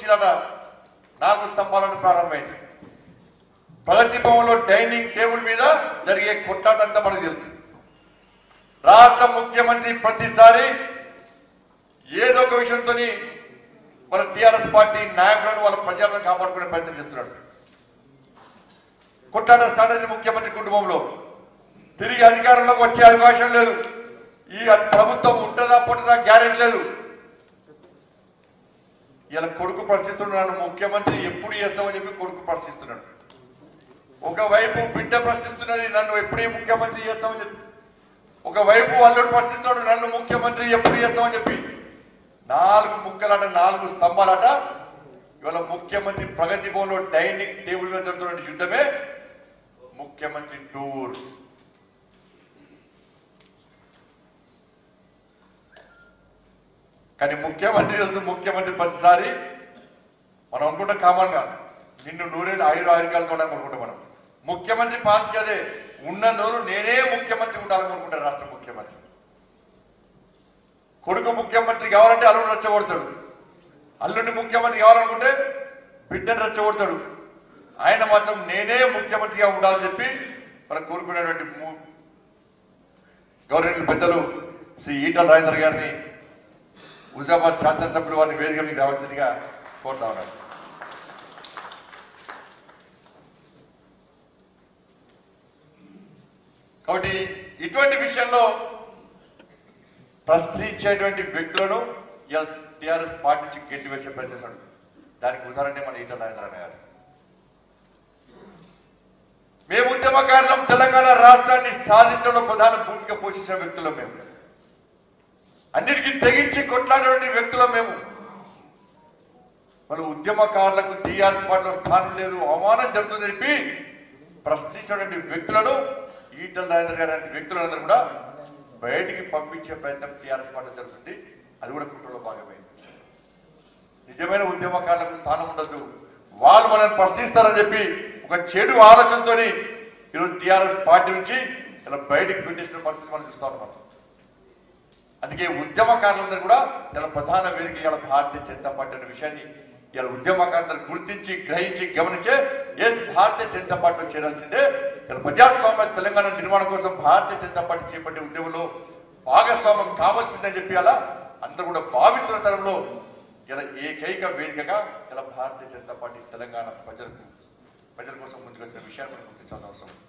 కుర్చీలట నాలుగు స్తంభాలను ప్రారంభమైంది ప్రగతి భవన్లో డైనింగ్ టేబుల్ మీద జరిగే కొట్లాటంతా మనకు తెలుసు రాష్ట్ర ముఖ్యమంత్రి ప్రతిసారి ఏదో ఒక విషయంతో మన టీఆర్ఎస్ పార్టీ నాయకులను వాళ్ళ ప్రజలను కాపాడుకునే ప్రయత్నం చేస్తున్నాడు కొట్లాట స్టార్ట్ అయింది ముఖ్యమంత్రి కుటుంబంలో తిరిగి అధికారంలోకి వచ్చే అవకాశం లేదు ఈ ప్రభుత్వం ఉంటుందా పుట్టదా గ్యారెంటీ లేదు ఇలా కొడుకు ప్రశ్నిస్తున్నాడు ముఖ్యమంత్రి ఎప్పుడు చేస్తామని చెప్పి కొడుకు ప్రశ్నిస్తున్నాడు ఒకవైపు బిడ్డ ప్రశ్నిస్తున్నది నన్ను ఎప్పుడే ముఖ్యమంత్రి చేస్తామని చెప్పి ఒకవైపు అల్లుడు ప్రశ్నిస్తున్నాడు నన్ను ముఖ్యమంత్రి ఎప్పుడు చేస్తామని చెప్పి నాలుగు ముక్కలట నాలుగు స్తంభాలట ఇవాళ ముఖ్యమంత్రి ప్రగతి భవన్లో డైనింగ్ టేబుల్ మీద జరుగుతున్న యుద్ధమే ముఖ్యమంత్రి టూర్ కానీ ముఖ్యమంత్రి తెలుసు ముఖ్యమంత్రి ప్రతిసారి మనం అనుకుంటాం కామన్ గా నిన్ను నూరేళ్ళు ఆయుర ఆయుర్కాలతో అనుకుంటాం మనం ముఖ్యమంత్రి పాలసీ అదే ఉన్న నూరు నేనే ముఖ్యమంత్రి ఉండాలనుకుంటాను రాష్ట్ర ముఖ్యమంత్రి కొడుకు ముఖ్యమంత్రి కావాలంటే అల్లుడు రెచ్చగొడతాడు అల్లుడిని ముఖ్యమంత్రి కావాలనుకుంటే బిడ్డను రెచ్చగొడతాడు ఆయన మాత్రం నేనే ముఖ్యమంత్రిగా ఉండాలని చెప్పి మనం కోరుకునేటువంటి ము- గౌరవనీయులు పెద్దలు శ్రీ ఈటల రాజేంద్ర గారిని హుజాబాద్ శాసనసభ్యులు వారిని వేదిక మీకు రావాల్సిందిగా కోరుతా ఉన్నాను కాబట్టి ఇటువంటి విషయంలో ప్రశ్నించేటువంటి వ్యక్తులను టీఆర్ఎస్ పార్టీ నుంచి గెట్టి వేసే ప్రయత్నిస్తాడు దానికి ఉదాహరణ మన ఈటల రాజేంద్ర గారు మేము ఉద్యమకారులం తెలంగాణ రాష్ట్రాన్ని సాధించడంలో ప్రధాన భూమిక పోషించిన వ్యక్తులం మేము అన్నిటికీ తెగించి కొట్లాడేటువంటి వ్యక్తులం మేము మన ఉద్యమకారులకు టీఆర్ఎస్ పార్టీలో స్థానం లేదు అవమానం జరుగుతుందని చెప్పి ప్రశ్నించినటువంటి వ్యక్తులను ఈటల రాజేంద్ర గారి లాంటి వ్యక్తులందరూ కూడా బయటికి పంపించే ప్రయత్నం టీఆర్ఎస్ పార్టీ జరుగుతుంది అది కూడా కుట్రలో భాగమైంది నిజమైన ఉద్యమకారులకు స్థానం ఉండదు వాళ్ళు మనల్ని ప్రశ్నిస్తారని చెప్పి ఒక చెడు ఆలోచనతో ఈరోజు టీఆర్ఎస్ పార్టీ నుంచి ఇలా బయటికి పెట్టేసిన పరిస్థితి మనం చూస్తా ఉన్నాం అందుకే ఉద్యమకారులందరూ కూడా ఇలా ప్రధాన వేదిక ఇలా భారతీయ జనతా పార్టీ అనే విషయాన్ని ఇలా ఉద్యమకారులందరూ గుర్తించి గ్రహించి గమనించే ఎస్ భారతీయ జనతా పార్టీలో చేరాల్సిందే ఇలా ప్రజాస్వామ్య తెలంగాణ నిర్మాణం కోసం భారతీయ జనతా పార్టీ చేపట్టే ఉద్యమంలో భాగస్వామ్యం కావాల్సిందని చెప్పి అలా అందరూ కూడా భావిస్తున్న తరంలో ఇలా ఏకైక వేదికగా ఇలా భారతీయ జనతా పార్టీ తెలంగాణ ప్రజలకు ప్రజల కోసం ముందుకు వచ్చిన విషయాన్ని మనం గుర్తించాల్సిన అవసరం ఉంది.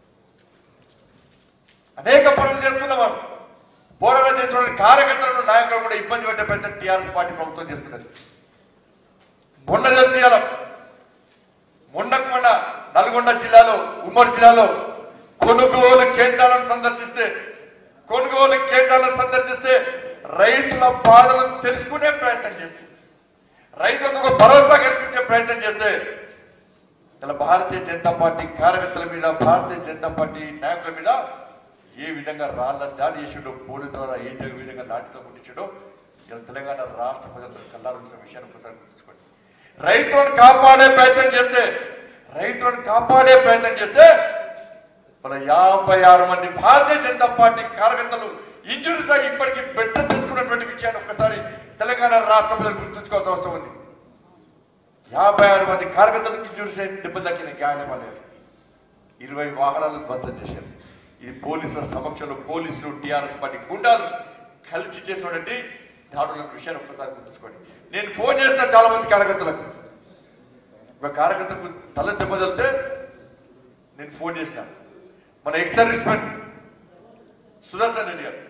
అనేక పనులు చేస్తున్నాం మనం పోరాటం చేస్తున్న కార్యకర్తలను నాయకులను కూడా ఇబ్బంది పెట్టే ప్రయత్నం టీఆర్ఎస్ పార్టీ ప్రభుత్వం చేస్తున్నది మొన్న చేయాలి మొన్నకు మొన్న నల్గొండ జిల్లాలో ఉమ్మడి జిల్లాలో కొనుగోలు కేంద్రాలను సందర్శిస్తే కొనుగోలు కేంద్రాలను సందర్శిస్తే రైతుల బాధలను తెలుసుకునే ప్రయత్నం చేస్తే రైతులకు ఒక భరోసా కల్పించే ప్రయత్నం చేస్తే ఇలా భారతీయ జనతా పార్టీ కార్యకర్తల మీద భారతీయ జనతా పార్టీ నాయకుల మీద ఏ విధంగా రాళ్ల దాడి చేసాడో పోలీసు ద్వారా ఏ విధంగా దాడితో కొట్టించాడో ఇలా తెలంగాణ రాష్ట్ర ప్రజలు కల్లాల్సిన విషయాన్ని ఒకసారి గుర్తుంచుకోండి రైతులను కాపాడే ప్రయత్నం చేస్తే రైతులను కాపాడే ప్రయత్నం చేస్తే మన యాభై ఆరు మంది భారతీయ జనతా పార్టీ కార్యకర్తలు ఇంజురీస్ అయి ఇప్పటికీ బెట్ట తీసుకున్నటువంటి విషయాన్ని ఒక్కసారి తెలంగాణ రాష్ట్ర ప్రజలు గుర్తుంచుకోవాల్సిన అవసరం ఉంది యాభై ఆరు మంది కార్యకర్తలకు ఇంజురీస్ అయి దెబ్బ తగ్గిన గాయం అనేది ఇరవై వాహనాలు ధ్వంసం చేశారు ఇది పోలీసుల సమక్షంలో పోలీసులు టీఆర్ఎస్ పార్టీ గుండాలు కలిసి చేసినటువంటి దాడుల విషయాన్ని ఒక్కసారి గుర్తుంచుకోండి నేను ఫోన్ చేసిన చాలా మంది కార్యకర్తలకు ఒక కార్యకర్తకు తల దెబ్బ తగిలితే నేను ఫోన్ చేసిన మన ex servicemen Sudarshan Reddy garu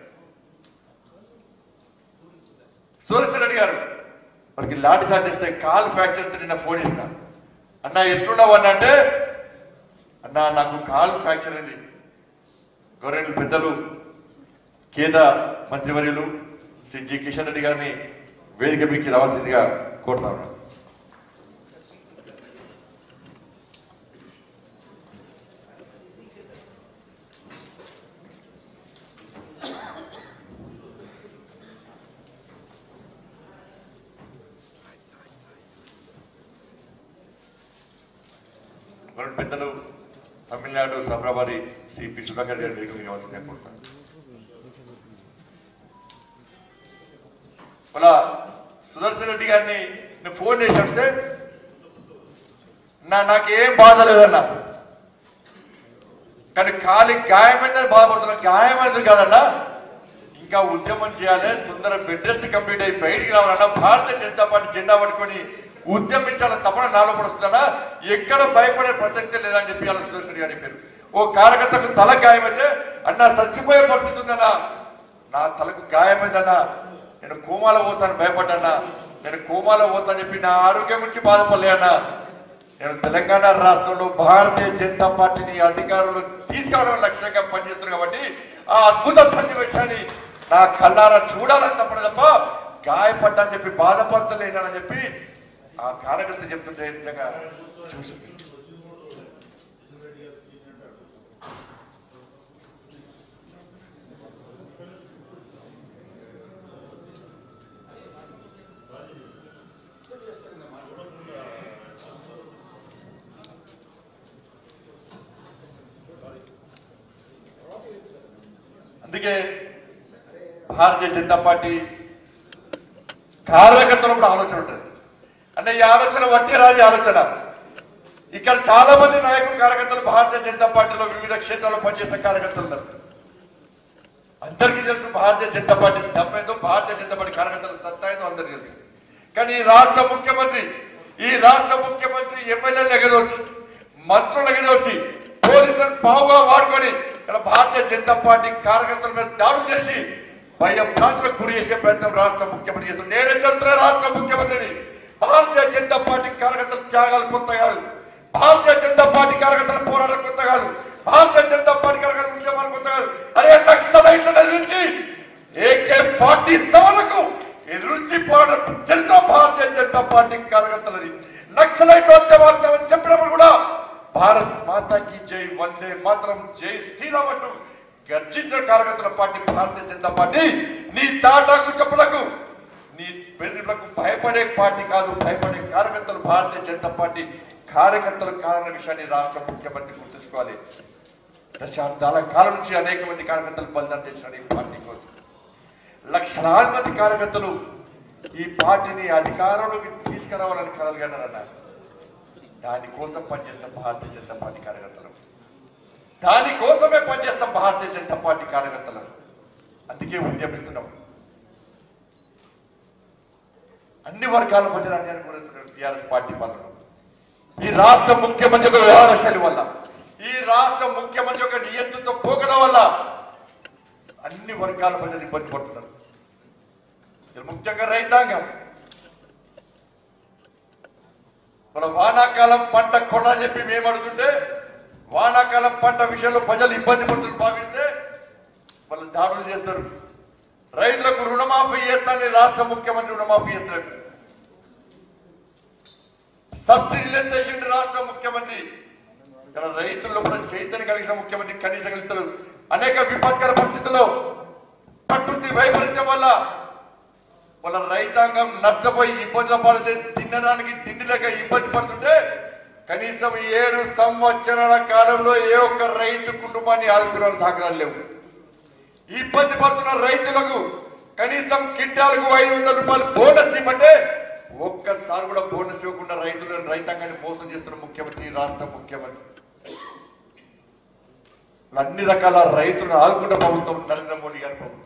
Sudarshan Reddy garu మనకి లాఠీ చార్జ్ చేస్తే కాల్ ఫ్రాక్చర్ నిన్న ఫోన్ చేసిన అన్న ఎట్లున్నావు అన్న అంటే అన్న నాకు కాల్ ఫ్రాక్చర్ అయింది గౌరవ పెద్దలు కేంద్ర మంత్రివర్యులు శ్రీ జి కిషన్ రెడ్డి గారిని వేదిక మీకు రావాల్సిందిగా కోరుతా ఉన్నాను గౌరవ పెద్దలు తమిళనాడు సభ్రవారి శ్రీ పి సుధాకర్ గారి వేదిక మీకు రావాల్సిందిగా కోరుతాను అలా సుదర్శన్ రెడ్డి గారిని నేను ఫోన్ చేసి అంటే నా నాకేం బాధ లేదన్నా కానీ కాలి గాయమైందని బాధపడుతున్నా గాయమైనది కాదన్నా ఇంకా ఉద్యమం చేయాలి తొందర బెడ్ రెస్ట్ కంప్లీట్ అయ్యి బయటికి రావాలన్నా భారతీయ జనతా పార్టీ జెండా పట్టుకొని ఉద్యమించాలని తప్పన నాలో పడుతుందన్నా ఎక్కడ భయపడే ప్రసక్తే లేదని చెప్పి అలా సుదర్శన్ గారి పేరు ఓ కార్యకర్తకు తల గాయమైతే అన్నా చచ్చిపోయే పరిస్థితి ఉందన్నా నా తలకు గాయమైందన్నా నేను కోమాలో పోతాను భయపడ్డానా నేను కోమాలో పోతాను చెప్పి నా ఆరోగ్యం గురించి బాధపడలే అన్నా నేను తెలంగాణ రాష్ట్రంలో భారతీయ జనతా పార్టీని అధికారంలో తీసుకురావడం లక్ష్యంగా పనిచేస్తున్నాను కాబట్టి ఆ అద్భుత సన్నివేశాన్ని నా కళ్ళారా చూడాలని తప్పని తప్ప గాయపడ్డా అని చెప్పి బాధపడతలేనని చెప్పి ఆ కార్యకర్త చెప్తుంటే నిజంగా చూసి అందుకే భారతీయ జనతా పార్టీ కార్యకర్తలు కూడా ఆలోచన ఉంటుంది అంటే ఈ ఆలోచన వట్టి రాజు ఆలోచన ఇక్కడ చాలా మంది నాయకులు కార్యకర్తలు భారతీయ జనతా పార్టీలో వివిధ క్షేత్రాల్లో పనిచేసే కార్యకర్తలు ఉన్నారు అందరికీ తెలుసు భారతీయ జనతా పార్టీ డబ్బేదో భారతీయ జనతా పార్టీ కార్యకర్తలు సత్తాయితో అందరికీ తెలుసు కానీ ఈ రాష్ట్ర ముఖ్యమంత్రి ఈ రాష్ట్ర ముఖ్యమంత్రి ఎమ్మెల్యేలు ఎగదోచి మంత్రులు ఎగదోచి పోలీసులను పావుగా వాడుకొని ఇక్కడ భారతీయ జనతా పార్టీ కార్యకర్తల మీద దాడులు చేసి భయం భ్రాంతులకు గురి చేసే ప్రయత్నం రాష్ట్ర ముఖ్యమంత్రి చేస్తున్నారు నేనే చెప్తున్నా రాష్ట్ర ముఖ్యమంత్రిని భారతీయ జనతా పార్టీ కార్యకర్తల త్యాగాలు కొత్త కాదు భారతీయ జనతా పార్టీ కార్యకర్తల పోరాటం కొత్త కాదు భారతీయ జనతా పార్టీ కార్యకర్తల ఉద్యమాలు కొత్త కాదు అరే నక్సలైట్ల నుంచి ఏకే పార్టీ స్థానాలకు ఎదురుచి పోరాటం జనతా భారతీయ జనతా పార్టీ కార్యకర్తలది నక్సలైట్ ఉద్యమాలు చెప్పినప్పుడు కూడా భారత్ మాతాకి జై వందే మాత్రం జై శ్రీరామ్ అంటూ గర్జించిన కార్యకర్తల పార్టీ భారతీయ జనతా పార్టీ నీ తాటాకు చెప్పులకు నీ బెదిరింపులకు భయపడే పార్టీ కాదు భయపడే కార్యకర్తలు భారతీయ జనతా పార్టీ కార్యకర్తలు కారణ విషయాన్ని రాష్ట్ర ముఖ్యమంత్రి గుర్తుంచుకోవాలి దశాబ్దాల కాలం నుంచి అనేక మంది కార్యకర్తలు బలిదానం చేసిన ఈ పార్టీ కోసం లక్షలాది మంది కార్యకర్తలు ఈ పార్టీని అధికారంలోకి తీసుకురావాలని కలగలరన్నారు దానికోసం పనిచేస్తున్న భారతీయ జనతా పార్టీ కార్యకర్తలు దానికోసమే పనిచేస్తాం భారతీయ జనతా పార్టీ కార్యకర్తలు అందుకే ఉద్యమిస్తున్నాం అన్ని వర్గాల ప్రజలు అన్యాయం గురవుతున్నారు టీఆర్ఎస్ పార్టీ వల్ల ఈ రాష్ట్ర ముఖ్యమంత్రి యొక్క వ్యవహార శైలి వల్ల ఈ రాష్ట్ర ముఖ్యమంత్రి యొక్క నియంత్రణతో పోకడం వల్ల అన్ని వర్గాల ప్రజలు ఇబ్బంది పడుతున్నారు ఇది ముఖ్యంగా రైతాంగం మన వానాకాలం పంట కొనని చెప్పి మేము అడుగుతుంటే వానాకాలం పంట విషయంలో ప్రజలు ఇబ్బంది పడుతున్నారు భావిస్తే వాళ్ళు దాడులు చేస్తారు రైతులకు రుణమాఫీ చేస్తానని రాష్ట్ర ముఖ్యమంత్రి రుణమాఫీ చేస్తాడు సబ్సిడీలు ఎంత చేసిండు రాష్ట్ర ముఖ్యమంత్రి ఇక్కడ రైతుల్లో కూడా చైతన్యం కలిగిన ముఖ్యమంత్రి కనీసం కలుస్తారు అనేక విపత్కర పరిస్థితుల్లో ప్రకృతి వైపరీత్యం వల్ల వాళ్ళ రైతాంగం నష్టపోయి ఇబ్బందులు పడితే తినడానికి తిండి లేక ఇబ్బంది పడుతుంటే కనీసం ఏడు సంవత్సరాల కాలంలో ఏ ఒక్క రైతు కుటుంబాన్ని ఆదుకున్న దాఖలాలు లేవు ఇబ్బంది పడుతున్న రైతులకు కనీసం కింటాలకు ఐదు వందల రూపాయలు బోనస్ ఇవ్వమంటే ఒక్కసారి కూడా బోనస్ ఇవ్వకుండా రైతులను రైతాంగాన్ని మోసం చేస్తున్న ముఖ్యమంత్రి ఈ రాష్ట్ర ముఖ్యమంత్రి అన్ని రకాల రైతులను ఆదుకున్న ప్రభుత్వం నరేంద్ర మోడీ గారి ప్రభుత్వం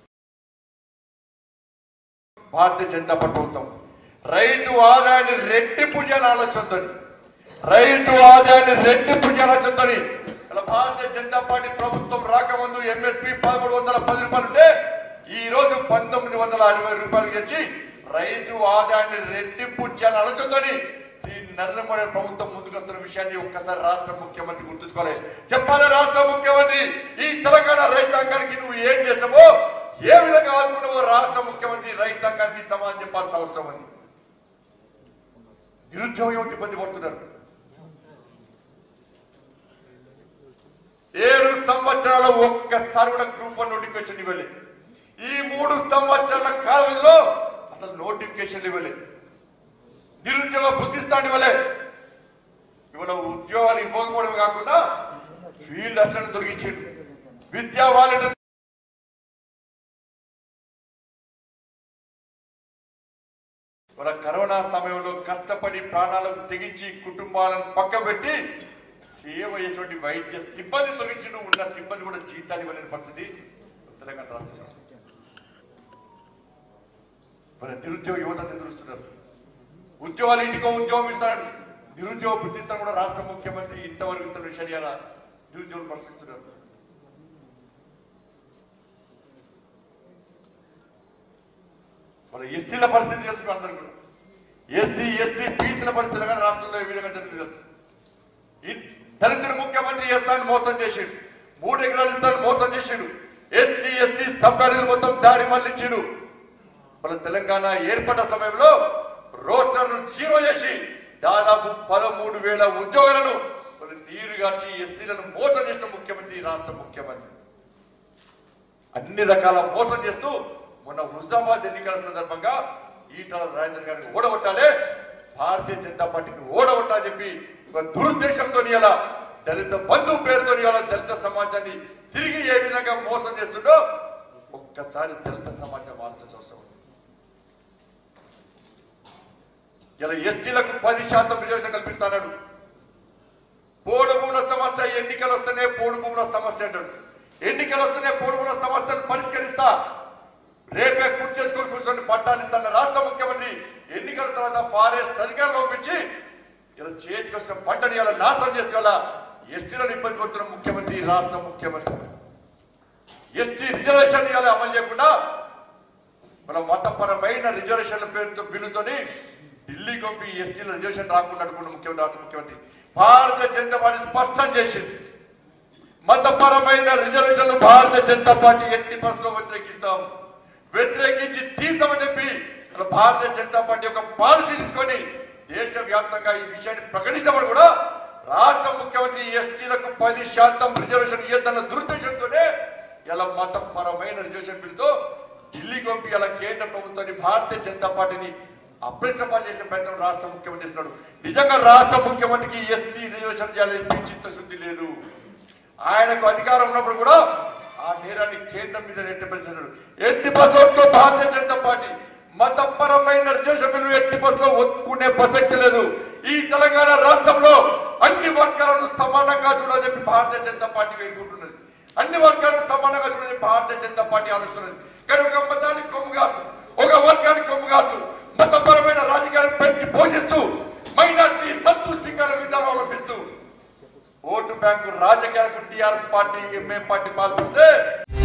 భారతీయ జనతా పార్టీ ప్రభుత్వం రైతు ఆదాయాన్ని రెట్టింపు చేయాలని ఆలోచనతో రైతు ఆదాయాన్ని రెట్టింపు చేయాలని ఆలోచనతో ఇలా భారతీయ జనతా పార్టీ ప్రభుత్వం రాకముందు ఎంఎస్పీ పదమూడు వందల పది రూపాయలు ఉంటే ఈ రోజు పంతొమ్మిది వందల అరవై రూపాయలు తెచ్చి రైతు ఆదాయాన్ని రెట్టింపు చేయాలని ఆలోచనతో శ్రీ నరేంద్ర మోడీ ప్రభుత్వం ముందుకు వస్తున్న విషయాన్ని ఒక్కసారి రాష్ట్ర ముఖ్యమంత్రి గుర్తుంచుకోవాలి చెప్పాలి రాష్ట్ర ముఖ్యమంత్రి ఈ తెలంగాణ రైతాంగానికి నువ్వు ఏం చేస్తావో ఏ విధంగా ఆదుకున్నావో రాష్ట్ర ముఖ్యమంత్రి రైతాంగానికి సమాధానం చెప్పాల్సిన అవసరం ఉంది నిరుద్యోగం ఏమిటి ఇబ్బంది పడుతున్నారు ఏడు సంవత్సరాల ఒక్కసారి కూడా గ్రూప్ వన్ నోటిఫికేషన్ ఇవ్వలేదు ఈ మూడు సంవత్సరాల కాలంలో అసలు నోటిఫికేషన్ ఇవ్వలేదు నిరుద్యోగ బుద్ధిస్తాను ఇవ్వలే ఇవాళ ఉద్యోగాలు ఇవ్వకపోవడం కాకుండా ఫీల్డ్ అసలు దొరికించిండు విద్యా వాలంటీర్ మన కరోనా సమయంలో కష్టపడి ప్రాణాలకు తెగించి కుటుంబాలను పక్కబెట్టి సేవ చేసేటువంటి వైద్య సిబ్బంది తొలగించి ఉన్న సిబ్బంది కూడా జీతాలు ఇవ్వలేని పరిస్థితి తెలంగాణ రాష్ట్రంలో మన నిరుద్యోగ యువత ఎదురుస్తున్నారు ఉద్యోగాలు ఇంటికో ఉద్యోగం ఇస్తాడు నిరుద్యోగ వృత్తిస్తాను కూడా రాష్ట్ర ముఖ్యమంత్రి ఇంతవరకు ఇస్తున్న విషయాల నిరుద్యోగులు పరిస్థితున్నారు మన ఎస్సీల పరిస్థితి తెలుసు అందరూ కూడా ఎస్సీ ఎస్టీ బీసీల పరిస్థితి తెలంగాణ రాష్ట్రంలో ఏ విధంగా జరిగింది తెలుసు ఈ దళితుడు ముఖ్యమంత్రి చేస్తానని మోసం చేసిండు మూడు ఎకరాలు ఇస్తానని మోసం చేసిండు ఎస్సీ ఎస్టీ సబ్కారీలు మొత్తం దారి మళ్లించిండు మన తెలంగాణ ఏర్పడ్డ సమయంలో రోస్టర్ను జీరో చేసి దాదాపు పదమూడు వేల ఉద్యోగాలను మరి నీరుగార్చి ఎస్సీలను మోసం చేసిన ముఖ్యమంత్రి ఈ రాష్ట్ర ముఖ్యమంత్రి అన్ని రకాల మోసం చేస్తూ మొన్న హుజాబాద్ ఎన్నికల సందర్భంగా ఈటల రాజేంద్ర గారిని ఓడగొట్టాలి భారతీయ జనతా పార్టీకి ఓడగొట్టాలని చెప్పి ఒక దురుద్దేశంతో ఇలా దళిత బంధువు పేరుతో ఇలా దళిత సమాజాన్ని తిరిగి ఏ విధంగా మోసం చేస్తుండో ఒక్కసారి దళిత సమాజం ఆలోచించవలసిన అవసరం ఉంది. ఇలా ఎస్టీలకు పది శాతం రిజర్వేషన్ కల్పిస్తాడు పోడు భూముల సమస్య ఎన్నికలు వస్తేనే పోడు భూముల సమస్య అంటాడు ఎన్నికలు వస్తేనే పోడు భూముల సమస్యను పరిష్కరిస్తా రేపే కుర్చీ చేసుకుని కూర్చొని పట్టాలు ఇస్తాను రాష్ట్ర ముఖ్యమంత్రి ఎన్నికల తర్వాత ఫారెస్ట్ అధికారులు ఒప్పించి ఇలా చేతికి వచ్చిన పంటని ఇలా నాశనం చేసుకోవాలా ఎస్టీలను ఇబ్బంది పడుతున్న ముఖ్యమంత్రి ఈ రాష్ట్ర ముఖ్యమంత్రి ఎస్టీ రిజర్వేషన్ ఇలా అమలు చేయకుండా మన మతపరమైన రిజర్వేషన్ల పేరుతో బిల్లుతోని ఢిల్లీ పంపి ఎస్టీల రిజర్వేషన్ రాకుండా అనుకున్న ముఖ్యమంత్రి రాష్ట్ర ముఖ్యమంత్రి భారతీయ జనతా పార్టీ స్పష్టం చేసింది మతపరమైన రిజర్వేషన్లు భారతీయ జనతా పార్టీ ఎట్టి బస్సులో వ్యతిరేకిస్తాం వ్యతిరేకించి తీర్థమని చెప్పి అసలు భారతీయ జనతా పార్టీ యొక్క పాలసీ తీసుకొని దేశవ్యాప్తంగా ఈ విషయాన్ని ప్రకటించబడి కూడా రాష్ట్ర ముఖ్యమంత్రి ఎస్టీలకు పది శాతం రిజర్వేషన్ ఇవ్వద్దన్న దురుద్దేశంతోనే ఇలా మతపరమైన రిజర్వేషన్ బిల్లుతో ఢిల్లీకి పంపి ఇలా కేంద్ర ప్రభుత్వాన్ని భారతీయ జనతా పార్టీని అప్రసపాలు చేసే ప్రయత్నం రాష్ట్ర ముఖ్యమంత్రి చేస్తున్నాడు నిజంగా రాష్ట్ర ముఖ్యమంత్రికి ఎస్టీ రిజర్వేషన్ చేయాలని చిత్తశుద్ధి లేదు ఆయనకు అధికారం ఉన్నప్పుడు కూడా ఆ నేరాన్ని కేంద్రం మీద నెట్టబెడుతున్నాడు ఎట్టి బస్సులో భారతీయ జనతా పార్టీ మతపరమైన రిజర్వేషన్ బిల్లు ఎట్టి బస్సులో ఒప్పుకునే ప్రసక్తి లేదు ఈ తెలంగాణ రాష్ట్రంలో అన్ని వర్గాలను సమానంగా చూడాలని చెప్పి భారతీయ జనతా పార్టీ వేడుకుంటున్నది అన్ని వర్గాలను సమానంగా చూడాలని భారతీయ జనతా పార్టీ ఆలోచిస్తున్నది కానీ ఒక మతానికి కొమ్ము కాదు ఒక వర్గానికి కొమ్ము కాదు మతపరమైన రాజకీయాలను పెంచి పోషిస్తూ మైనార్టీ సంతుష్టికర విధానం అవలంబిస్తూ ఓటు బ్యాంకు రాజకీయాలకు టీఆర్ఎస్ పార్టీ ఎంఏ పార్టీ పాల్పడితే